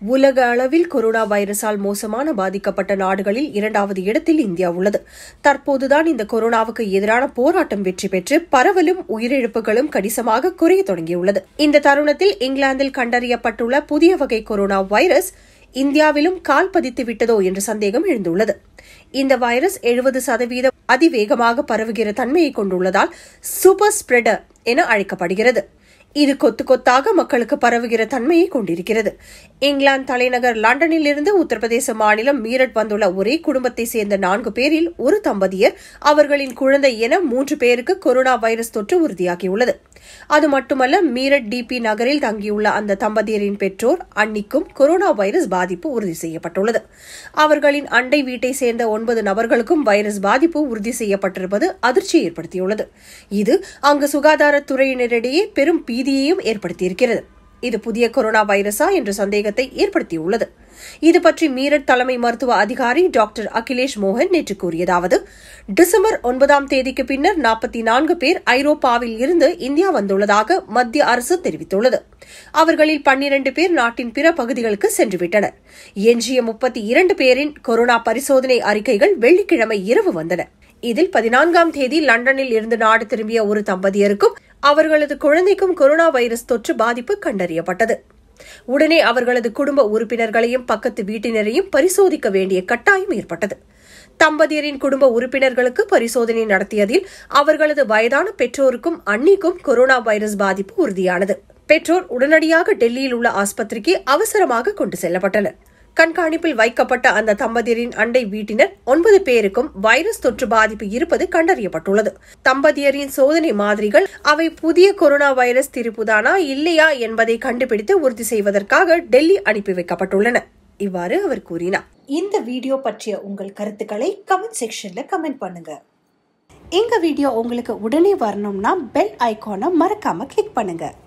உலக அளவில் கொரோனா வைரஸால் மோசமான பாதிக்கப்பட்ட நாடுகளில் இரண்டாவது இடத்தில் இந்தியா உள்ளது தற்போதுதான் இந்த கொரோனாவுக்கு எதிரான போராட்டம் வெற்றி பெற்று பரவலும் உயிரிழப்புகளும் கணிசமாக குறைய தொடங்கியுள்ளது இந்த தருணத்தில் இங்கிலாந்தில் கண்டறியப்பட்டுள்ள புதிய வகை கொரோனா வைரஸ் இந்தியாவிலும் கால் பதித்து விட்டதோ என்ற சந்தேகம் எழுந்துள்ளது இந்த வைரஸ் எழுபது சதவீதம் அதிவேகமாக பரவுகிற தன்மையை கொண்டுள்ளதால் சூப்பர் ஸ்ப்ரெடர் என அழைக்கப்படுகிறது இது கொத்து கொத்தாக மக்களுக்கு பரவுகிற தன்மையை கொண்டிருக்கிறது இங்கிலாந்து தலைநகர் லண்டனில் இருந்து உத்தரப்பிரதேச மாநிலம் மீரட் வந்துள்ள ஒரே குடும்பத்தை சேர்ந்த நான்கு பேரில் ஒரு தம்பதியர் அவர்களின் குழந்தை என மூன்று பேருக்கு கொரோனா வைரஸ் தொற்று உறுதியாகியுள்ளது அது மட்டுமல்ல மீரட் டிபி நகரில் தங்கியுள்ள அந்த தம்பதியரின் பெற்றோர் அன்னிக்கும் கொரோனா வைரஸ் பாதிப்பு உறுதி செய்யப்பட்டுள்ளது அவர்களின் அண்டை வீட்டை சேர்ந்த ஒன்பது நபர்களுக்கும் வைரஸ் பாதிப்பு உறுதி செய்யப்பட்டிருப்பது அதிர்ச்சியை ஏற்படுத்தியுள்ளது இது அங்கு சுகாதாரத்துறையினரிடையே பெரும் பீதியையும் ஏற்படுத்தியிருக்கிறது இது புதிய கொரோனா வைரஸா என்ற சந்தேகத்தை ஏற்படுத்தியுள்ளது இது பற்றி மீரட் தலைமை மருத்துவ அதிகாரி டாக்டர் அகிலேஷ் மோகன் நேற்று கூறியதாவது டிசம்பர் ஒன்பதாம் தேதிக்கு பின்னர் நாற்பத்தி நான்கு பேர் ஐரோப்பாவில் இருந்து இந்தியா வந்துள்ளதாக மத்திய அரசு தெரிவித்துள்ளது அவர்களில் பன்னிரண்டு பேர் நாட்டின் பிற பகுதிகளுக்கு சென்றுவிட்டனர் எஞ்சிய முப்பத்தி இரண்டு பேரின் கொரோனா பரிசோதனை அறிக்கைகள் வெள்ளிக்கிழமை இரவு வந்தன இதில் பதினான்காம் தேதி லண்டனில் இருந்து நாடு திரும்பிய ஒரு தம்பதியருக்கும் அவர்களது குழந்தைக்கும் கொரோனா வைரஸ் தொற்று பாதிப்பு கண்டறியப்பட்டது உடனே அவர்களது குடும்ப உறுப்பினர்களையும் பக்கத்து வீட்டினரையும் பரிசோதிக்க வேண்டிய கட்டாயம் ஏற்பட்டது தம்பதியரின் குடும்ப உறுப்பினர்களுக்கு பரிசோதனை நடத்தியதில் அவர்களது வயதான பெற்றோருக்கும் அன்னிக்கும் கொரோனா வைரஸ் பாதிப்பு உறுதியானது பெற்றோர் உடனடியாக டெல்லியில் உள்ள ஆஸ்பத்திரிக்கு அவசரமாக கொண்டு செல்லப்பட்டனர் கண்காணிப்பில் வைக்கப்பட்ட அந்த தம்பதியரின் அண்டை வீட்டினர் ஒன்பது பேருக்கும் வைரஸ் தொற்று பாதிப்பு இருப்பது கண்டறியப்பட்டுள்ளது தம்பதியரின் சோதனை மாதிரிகள் அவை புதிய கொரோனா வைரஸ் திருப்புதானா இல்லையா என்பதை கண்டுபிடித்து உறுதி செய்வதற்காக டெல்லி அனுப்பி வைக்கப்பட்டுள்ளன இவ்வாறு அவர் கூறினார் இந்த வீடியோ பற்றிய உங்கள் கருத்துக்களை கமெண்ட் செக்ஷன்ல கமெண்ட் பண்ணுங்க எங்க வீடியோ உங்களுக்கு உடனே வரணும்னா பெல் ஐகானை மறக்காம கிளிக் பண்ணுங்க